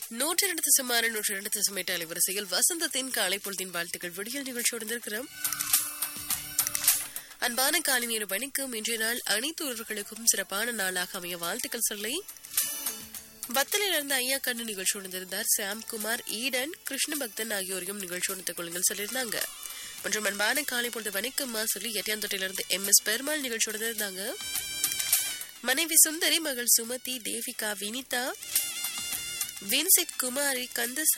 நூற்றி இரண்டு தசமாறு நூற்றி இரண்டு தசம் எட்டு அலைவரிசையில் வசந்தத்தின் காலை பொழுதின் வாழ்த்துக்கள் விடியல் நிகழ்ச்சியோடு இருக்கிறோம் அன்பான காலை நேர பணிக்கும் இன்றைய நாள் அனைத்து உறவுகளுக்கும் சிறப்பான நாளாக அமைய வாழ்த்துக்கள் சொல்லி வத்தலில் இருந்து ஐயா கண்ணு நிகழ்ச்சியோடு இருந்தார் சாம்குமார் ஈடன் கிருஷ்ண பக்தன் ஆகியோரையும் நிகழ்ச்சியோடு கொள்ளுங்கள் சொல்லியிருந்தாங்க மற்றும் அன்பான காலை பொழுது வணக்கம்மா சொல்லி எட்டியாந்தொட்டிலிருந்து எம் எஸ் பெருமாள் நிகழ்ச்சியோடு இருந்தாங்க மனைவி சுந்தரி மகள் சுமதி தேவிகா வினிதா வின்செட் குமாரி கந்தசாமி